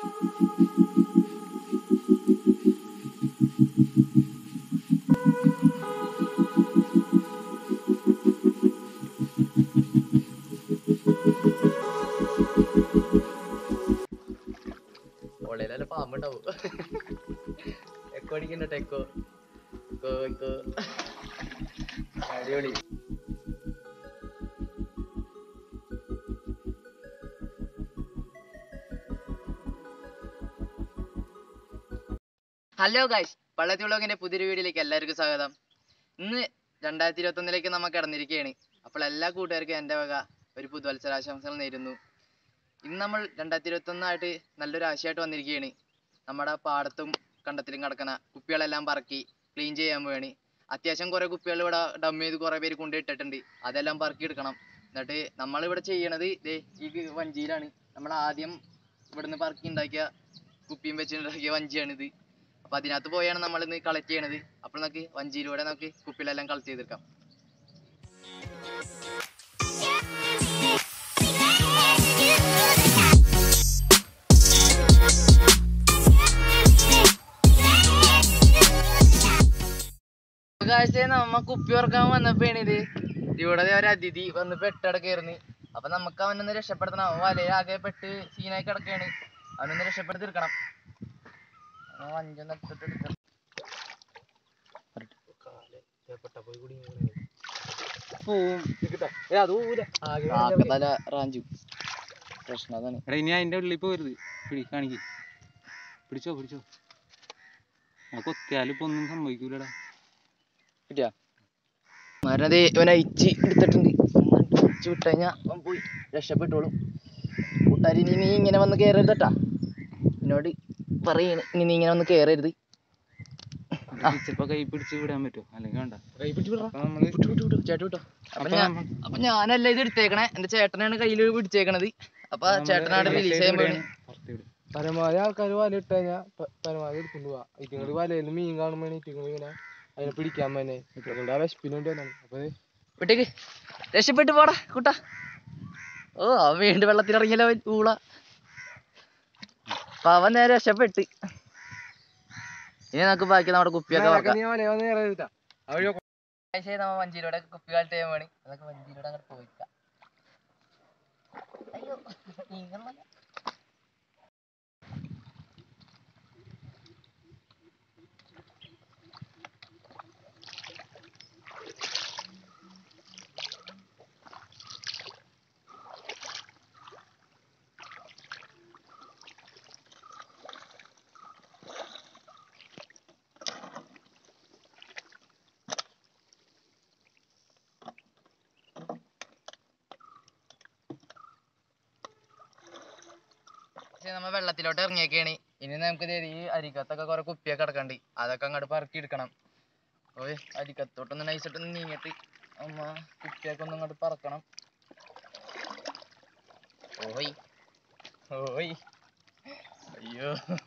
ഓളയിലല്ല പാമ്പുണ്ടാവും എക്കോ അടിക്കണ്ട echo echo echo അടിപൊളി ഹലോ ഗൈസ് പള്ളത്തി വ്ളോഗിന്റെ പുതിയൊരു വീഡിയോയിലേക്ക് എല്ലാവർക്കും സ്വാഗതം ഇന്ന് രണ്ടായിരത്തി ഇരുപത്തി ഒന്നിലേക്ക് നമ്മൾ കടന്നിരിക്കുകയാണ് അപ്പോൾ എല്ലാ കൂട്ടുകാർക്കും എൻ്റെ വക ഒരു പുതുവത്സരാശംസകൾ നേരുന്നു ഇന്ന് നമ്മൾ രണ്ടായിരത്തി ഇരുപത്തി ഒന്നായിട്ട് നല്ലൊരു ആശയമായിട്ട് വന്നിരിക്കുകയാണ് നമ്മുടെ പാടത്തും കണ്ടത്തിലും കിടക്കുന്ന കുപ്പികളെല്ലാം പറക്കി ക്ലീൻ ചെയ്യാൻ പോവാണ് അത്യാവശ്യം കുറേ കുപ്പികൾ ഇവിടെ ഡം ചെയ്ത് കുറേ പേര് കൊണ്ടിട്ടിട്ടുണ്ട് അതെല്ലാം പറക്കി എടുക്കണം എന്നിട്ട് നമ്മളിവിടെ ചെയ്യണത് ദേ ഈ വഞ്ചിയിലാണ് നമ്മൾ ആദ്യം ഇവിടുന്ന് പറക്കി ഉണ്ടാക്കിയ കുപ്പിയും വെച്ചുണ്ടാക്കിയ വഞ്ചിയാണിത് അപ്പൊ അതിനകത്ത് പോയാണ് നമ്മൾ ഇന്ന് കളക്ട് ചെയ്യണത് അപ്പോൾ നമുക്ക് വഞ്ചിയിലൂടെ നമുക്ക് കുപ്പികളെല്ലാം കളക്ട് ചെയ്തെടുക്കാം കാഴ്ച നമ്മ കുപ്പി ഓർക്കാൻ വന്നപ്പോഴാണ് ഇത് ഇവിടെ ദേ ഒരു അതിഥി വന്ന് പെട്ടടക്കായിരുന്നു അപ്പൊ നമുക്ക് അവനൊന്ന് രക്ഷപ്പെടുത്തണം അവൻ വലയാകെ പെട്ട് സീനായി കിടക്കുകയാണ് അവനൊന്ന് രക്ഷപ്പെടുത്തി എടുക്കണം അവൻ അഞ്ചൊന്ന് എടുത്തിട്ട് എടുക്കണം കാക്കത്തല റാഞ്ചു പ്രശ്നം അതാണ് എടാ ഇനി അതിന്റെ ഉള്ളിൽ പോരുത് പിടി കാണിക്ക് പിടിച്ചോ പിടിച്ചോ ആ കൊത്തിയാലും ഇപ്പൊ ഒന്നും സംഭവിക്കൂലടാ കിട്ടിയാ മരണത് ഇവൻ അയച്ച് എടുത്തിട്ടുണ്ട് അയച്ചു വിട്ട് കഴിഞ്ഞാൽ അവൻ പോയി രക്ഷപ്പെട്ടോളും കൂട്ടുകാരി ഇനി നീ ഇങ്ങനെ വന്ന് കയറരുത് കേട്ടാ എന്നോട് പറയണ് ഇനി നീ ഇങ്ങനെ വന്ന് കയറരുത് ചിലപ്പോ കൈ പിടിച്ച് വിടാൻ പറ്റുമോ അല്ലെങ്കിൽ വേണ്ട കൈ പിടിച്ച് വിടറാ. അപ്പൊ നമ്മള് വിട്ടു വിട്ടു വിട്ടു ചേട്ടൻ വിട്ടോ അപ്പൊ അപ്പൊ ഞാൻ നമ്മ- അപ്പൊ ഞാനല്ല ഇത് എടുത്തേക്കണേ എന്റെ ചേട്ടനാണ് കയ്യിൽ പിടിച്ചേക്കണത് അപ്പൊ നമ്മള് ചേട്ടനാണ് left റിലീസ് side ചെയ്യാൻ ഇവിടെയാണ്. പോണേ പുറത്ത് വിട്. പരമാവധി ആൾക്കാർ വല ഇട്ട് കഴിഞ്ഞാൽ പരമാവധി എടുക്കൊണ്ട് പോവാ ഇറ്റുങ്ങൾ വലയിൽ മീൻ കാണുമ്പോൾ ഇറ്റുങ്ങൾ ഇങ്ങനെ അതിനെ പിടിക്കാൻ തന്നെ ഇറ്റുങ്ങളുടെ ആ വിശപ്പിന് വേണ്ടി വന്നാണ് അപ്പൊ ഇത് വിട്ടേക്ക് രക്ഷപ്പെട്ടു പോടാ കൂട്ടാ ഓ അവൻ വീണ്ടും വെള്ളത്തിലിറങ്ങിയല്ലോ അവൻ ഊള അപ്പൊ അവൻ നേരെ രക്ഷപ്പെട്ട് ഇനി നമുക്ക് ബാക്കി നമ്മുടെ കുപ്പിയൊക്കെ മേലൊക്കെ നോക്കാം നീ വല വന്ന് നേരെ എടുത്താ അവര് പക്ഷേ നമ്മ വഞ്ചിയിലൂടെ കുപ്പി കളക്ട് ചെയ്യാൻ വേണി അതൊക്കെ വഞ്ചിയിലൂടെ അങ്ങോട്ട് പോയിക്കാം അയ്യോ നീങ്ങണമല്ല. പക്ഷേ നമ്മ വെള്ളത്തിലോട്ട് ഇറങ്ങിയൊക്കെയാണ് ഇനി നമുക്ക് ദേ ഈ അരിക്കത്തൊക്കെ കുറെ കുപ്പിയൊക്കെ കിടക്കണ്ട് അതൊക്കെ അങ്ങോട്ട് പറക്കി എടുക്കണം ഓയ് അരിക്കത്തോട്ടൊന്ന് നൈസായിട്ടൊന്ന് നീങ്ങിട്ട് അമ്മ കുപ്പിയൊക്കെ ഒന്ന് അങ്ങോട്ട് പറക്കണം ഓയ് ഓയ് അയ്യോ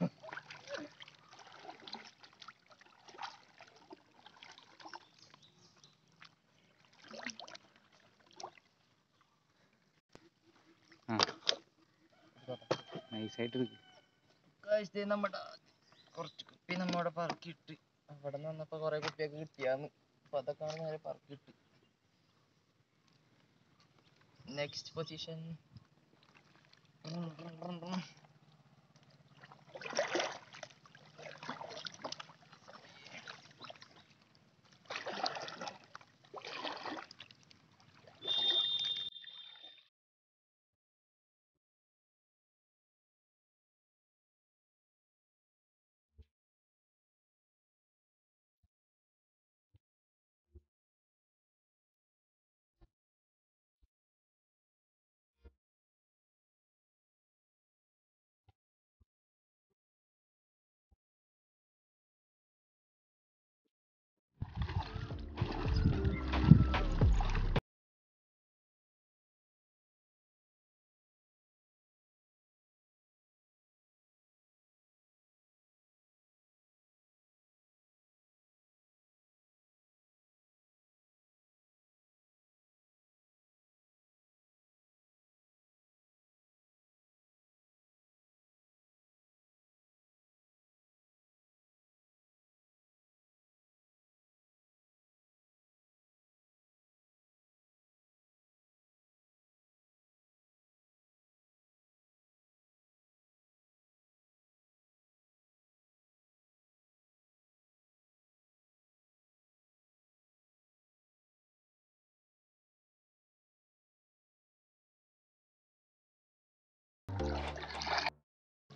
ആ നൈസായിട്ട് എടുക്ക് കാഴ്ച നമ്മുടെ കുറച്ച് കുപ്പി നമ്മവിടെ പറക്കിയിട്ട് അവിടെ നിന്ന് വന്നപ്പോ കുറെ കുപ്പിയൊക്കെ കിട്ടിയാന്ന് അപ്പൊ അതൊക്കെ അങ്ങട് നേരെ പറക്കിയിട്ട് നെക്സ്റ്റ് പൊസിഷൻ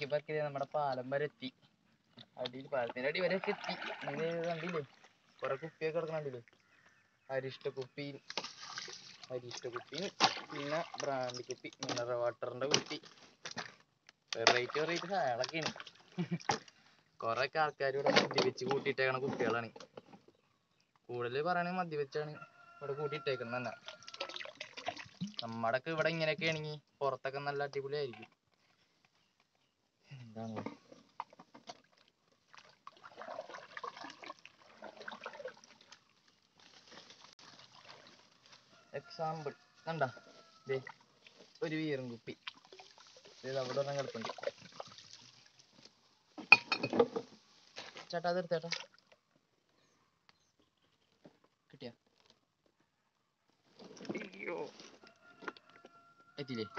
പെറുക്കി ദേ നമ്മുടെ പാലം വരെ എത്തി അടിയിൽ പാലത്തിന്റെ അടി വരെ ഒക്കെ എത്തി ഇത് കണ്ടില്ലേ കുറെ കുപ്പിയൊക്കെ കിടക്കണണ്ടില്ലേ അരിഷ്ട കുപ്പി അരിഷ്ട കുപ്പി പിന്നെ ബ്രാൻഡ് കുപ്പി മിനറൽ വാട്ടറിന്റെ കുപ്പി വെറൈറ്റി വെറൈറ്റി സാധനങ്ങളൊക്കെയാണ് കുറെ ഒക്കെ ആൾക്കാർ ഇവിടെ മദ്യപിച്ച് കൂട്ടിയിട്ടേക്കണ കുപ്പികളാണ് കൂടുതൽ പറയണേ മദ്യപിച്ചാണ് ഇവിടെ കൂട്ടിയിട്ടേക്കുന്നത് തന്നെ നമ്മടൊക്കെ ഇവിടെ ഇങ്ങനെയൊക്കെ ആണെങ്കിൽ പുറത്തൊക്കെ നല്ല അടിപൊളിയായിരിക്കും എന്താണ് എക്സാമ്പിൾ കണ്ട ദേ ഒരു വീറും കുപ്പി ഇത് അവിടെ ഒരെണ്ണം കിടപ്പുണ്ട് ചേട്ടാ അത് എടുത്തേട്ടാ കിട്ടിയ അയ്യോ എത്തിയില്ലേ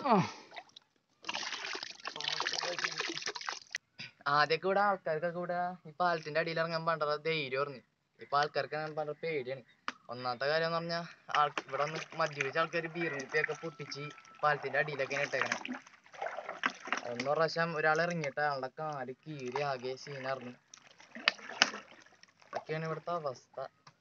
ആദ്യമൊക്കെ ഇവിടെ ആൾക്കാർക്കൊക്കെ ഇവിടെ ഈ പാലത്തിന്റെ അടിയിൽ ഇറങ്ങാൻ പണ്ടറ ധൈര്യമായിരുന്നു ഇപ്പൊ ആൾക്കാർക്ക് ഇറങ്ങാൻ പണ്ടറ പേടിയാണ് ഒന്നാമത്തെ കാര്യം എന്ന് പറഞ്ഞാൽ ആൾ ഇവിടെ ഒന്ന് മദ്യപിച്ച ആൾക്കാർ ബീറും കുപ്പിയൊക്കെ പൊട്ടിച്ച് പാലത്തിന്റെ അടിയിലൊക്കെയാണ് ഇട്ടേക്കണേ അതൊന്ന് പ്രാവശ്യം ഒരാൾ ഇറങ്ങിയിട്ട് അയാളുടെ കാല് കീറി ആകെ സീനായിരുന്നു ഇതൊക്കെയാണ് ഇവിടുത്തെ അവസ്ഥ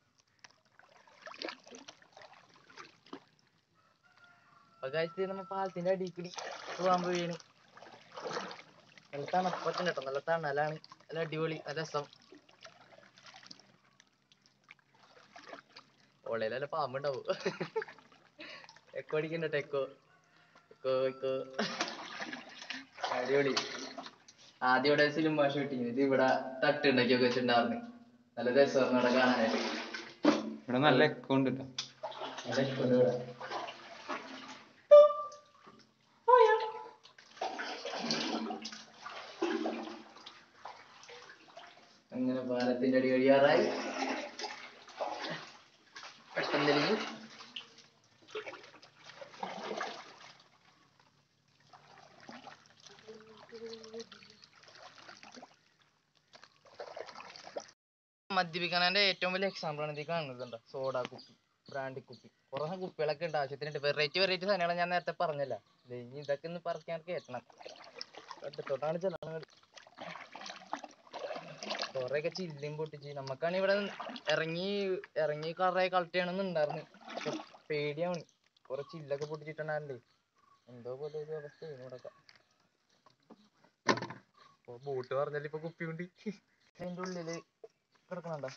അപ്പൊ guys ദേ നമ്മ പാലത്തിന്റെ അടിയിൽ കൂടി പോകാൻ പോവുകയാണ് നല്ല തണുപ്പൊക്കെ ഉണ്ട് കേട്ടോ നല്ല തണലാണ് നല്ല അടിപൊളി നല്ല രസം ഓളയിലല്ല പാമ്പുണ്ടാവും എക്കോ അടിക്കണ്ട ടെക്കോ എക്കോ എക്കോ അടിപൊളി ആദ്യം ഇവിടെ സിനിമ ഷൂട്ടിങ് ഇത് ഇവിടെ തട്ടുണ്ടാക്കി ഒക്കെ വെച്ചിട്ടുണ്ടായിരുന്നു നല്ല രസമായിരുന്നു അവിടെ കാണാനായിട്ട് ഇവിടെ നല്ല എക്കോ ഉണ്ട് കേട്ടോ നല്ല ഇഷ്ടമുണ്ട് ഇവിടെ അങ്ങനെ പാലത്തിന്റെ അടി കഴിയാറായി പെട്ടെന്ന് തെളിഞ്ഞു മദ്യപിക്കണതിന്റെ ഏറ്റവും വലിയ എക്സാമ്പിൾ ആണ് ഇത് കാണുന്നത് കണ്ടോ സോഡ കുപ്പി ബ്രാൻഡി കുപ്പി കുറെ കുപ്പികളൊക്കെ ഉണ്ട് ആവശ്യത്തിനുണ്ട് വെറൈറ്റി വെറൈറ്റി സാധനങ്ങൾ ഞാൻ നേരത്തെ പറഞ്ഞല്ല ദേ ഇനി ഇതൊക്കെ ഒന്ന് പറിക്കാൻ കേട്ടണം അടുത്തോട്ടാണ് ചെല്ലണം കൊറേയൊക്കെ ചില്ലും പൊട്ടിച്ച് നമുക്കാണ് ഇവിടെ ഇറങ്ങി ഇറങ്ങി കുറെ കളക്ട് ചെയ്യണമെന്നുണ്ടായിരുന്നു പക്ഷെ പേടിയാണ് കുറെ ചില്ലൊക്കെ പൊട്ടിച്ചിട്ടുണ്ടായിരുന്നേ എന്തോ പോലെ ഒരു അവസ്ഥയാണ് ഇവിടൊക്കെ ഇപ്പൊ ബോട്ട് പറഞ്ഞാൽ ഇപ്പൊ കുപ്പി കൊണ്ട് അതിന്റെ ഉള്ളില് കിടക്കണുണ്ടോ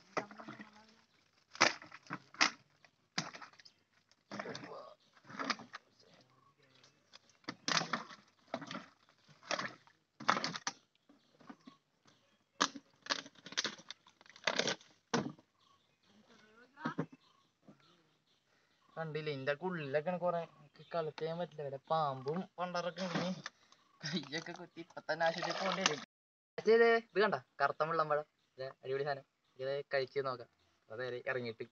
കണ്ടില്ലേ ഇതിന്റെ ഉള്ളിലൊക്കെയാണ് കുറെ കളക്ട് ചെയ്യാൻ പറ്റില്ല വല്ല പാമ്പും പണ്ടറൊക്കെ ഉണ്ടെങ്കിൽ കയ്യൊക്കെ കുത്തി ഇപ്പൊ തന്നെ ആശുപത്രി പോകേണ്ടി വരും ഇത് ഇത് കണ്ട കറുത്ത വെള്ളം പഴം ഇത് അടിപൊളി സാധനം ഇത് കഴിച്ച് നോക്കാം അതെ ഇറങ്ങിയിട്ട്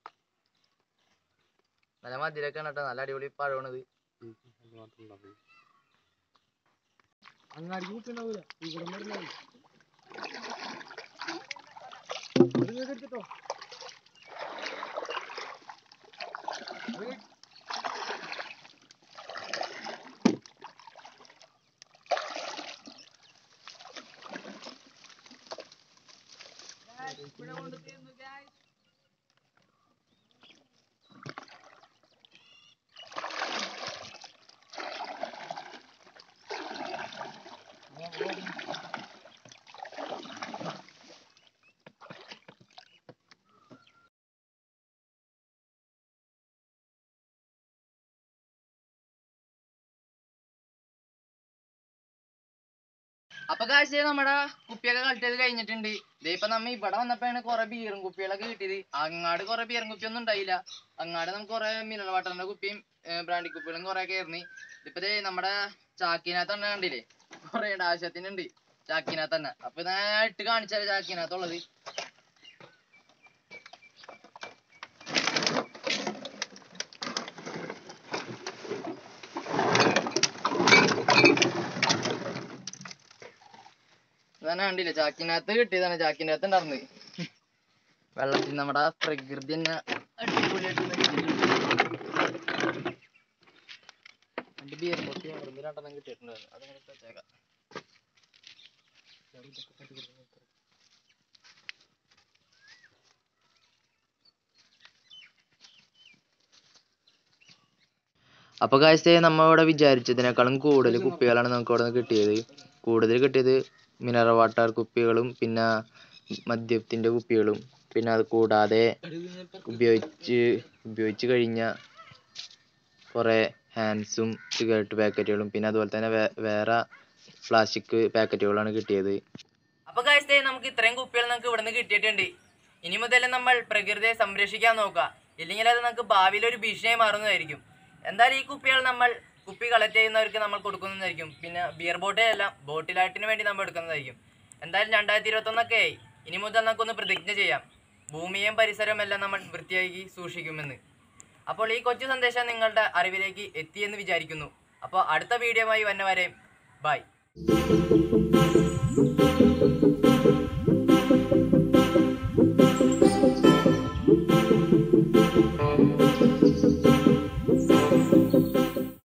നല്ല മധുരമൊക്കെ ആണ് കേട്ടോ നല്ല അടിപൊളി പഴമാണിത് അങ്ങാടി കുപ്പി ഉണ്ടാവൂല ഇവിടെ മരുന്നായി എടുത്തിട്ടോ അപ്പൊ കാഴ്ച നമ്മുടെ കുപ്പിയൊക്കെ കളക്ട് ചെയ്ത് കഴിഞ്ഞിട്ടുണ്ട് ദേ ഇപ്പൊ നമ്മ ഇവിടെ വന്നപ്പോഴാണ് കുറെ ബീറും കുപ്പികളൊക്കെ കിട്ടിയത് അങ്ങാട് കുറെ ബീറും കുപ്പിയൊന്നും ഉണ്ടായില്ല അങ്ങാട് നമുക്ക് കുറെ മിനറൽ വാട്ടറിന്റെ കുപ്പിയും ബ്രാൻഡി കുപ്പികളും കുറെ ഒക്കെ ആയിരുന്നു ഇപ്പൊ ദേ നമ്മുടെ ചാക്കിനകത്ത് തന്നെ കണ്ടില്ലേ കുറെ ഉണ്ട് ആവശ്യത്തിനുണ്ട് ചാക്കിനകത്ത് തന്നെ അപ്പൊ ഞാൻ ഇട്ട് കാണിച്ചാല് ചാക്കിനകത്തുള്ളത് ഇതന്നെ കണ്ടില്ലേ ചാക്കിനകത്ത് കിട്ടിയതാണ് ചാക്കിനകത്ത് ഉണ്ടായിരുന്നത് വെള്ളത്തിൽ നമ്മുടെ പ്രകൃതി തന്നെ അടിപൊളിയായിട്ട് നിൽക്കുന്നുണ്ട്. രണ്ട് ബിയർ പൊട്ടി അവിടുന്ന് രണ്ടെണ്ണം കിട്ടിയിട്ടുണ്ടായിരുന്നു അതങ്ങനെ വെച്ചേക്കാം അപ്പൊ കാഴ്ചയെ നമ്മ ഇവിടെ വിചാരിച്ചതിനേക്കാളും കൂടുതൽ കുപ്പികളാണ് നമുക്ക് ഇവിടെ നിന്ന് കിട്ടിയത് കൂടുതൽ കിട്ടിയത് മിനറൽ വാട്ടർ കുപ്പികളും പിന്നെ മദ്യത്തിന്റെ കുപ്പികളും പിന്നെ അത് കൂടാതെ ഉപയോഗിച്ച് ഉപയോഗിച്ച് കഴിഞ്ഞ കുറെ ഹാൻഡ്സും സിഗരറ്റ് പാക്കറ്റുകളും പിന്നെ അതുപോലെ തന്നെ വേ- വേറെ പ്ലാസ്റ്റിക് പാക്കറ്റുകളാണ് കിട്ടിയത് അപ്പൊ കാഴ്ചയെ നമുക്ക് ഇത്രയും കുപ്പികൾ നമുക്ക് ഇവിടുന്ന് കിട്ടിയിട്ടുണ്ട് ഇനി മുതൽ നമ്മൾ പ്രകൃതിയെ സംരക്ഷിക്കാൻ നോക്കുക ഇല്ലെങ്കിൽ അത് നമുക്ക് ഭാവിയിൽ ഒരു ഭീഷണിയായി മാറുന്നതായിരിക്കും എന്തായാലും ഈ കുപ്പികൾ നമ്മൾ കുപ്പി കളക്ട് ചെയ്യുന്നവർക്ക് നമ്മൾ കൊടുക്കുന്നതായിരിക്കും പിന്നെ ബിയർ ബോട്ടിലെല്ലാം ബോട്ടിലായിട്ടിന് വേണ്ടി നമ്മൾ എടുക്കുന്നതായിരിക്കും എന്തായാലും രണ്ടായിരത്തി ഇരുപത്തൊന്നൊക്കെ ആയി ഇനി മുതൽ നമുക്കൊന്ന് പ്രതിജ്ഞ ചെയ്യാം ഭൂമിയും പരിസരവും എല്ലാം നമ്മൾ വൃത്തിയാക്കി സൂക്ഷിക്കുമെന്ന് അപ്പോൾ ഈ കൊച്ചു സന്ദേശം നിങ്ങളുടെ അറിവിലേക്ക് എത്തിയെന്ന് വിചാരിക്കുന്നു അപ്പോൾ അടുത്ത വീഡിയോയുമായി വന്നവരെ ബൈ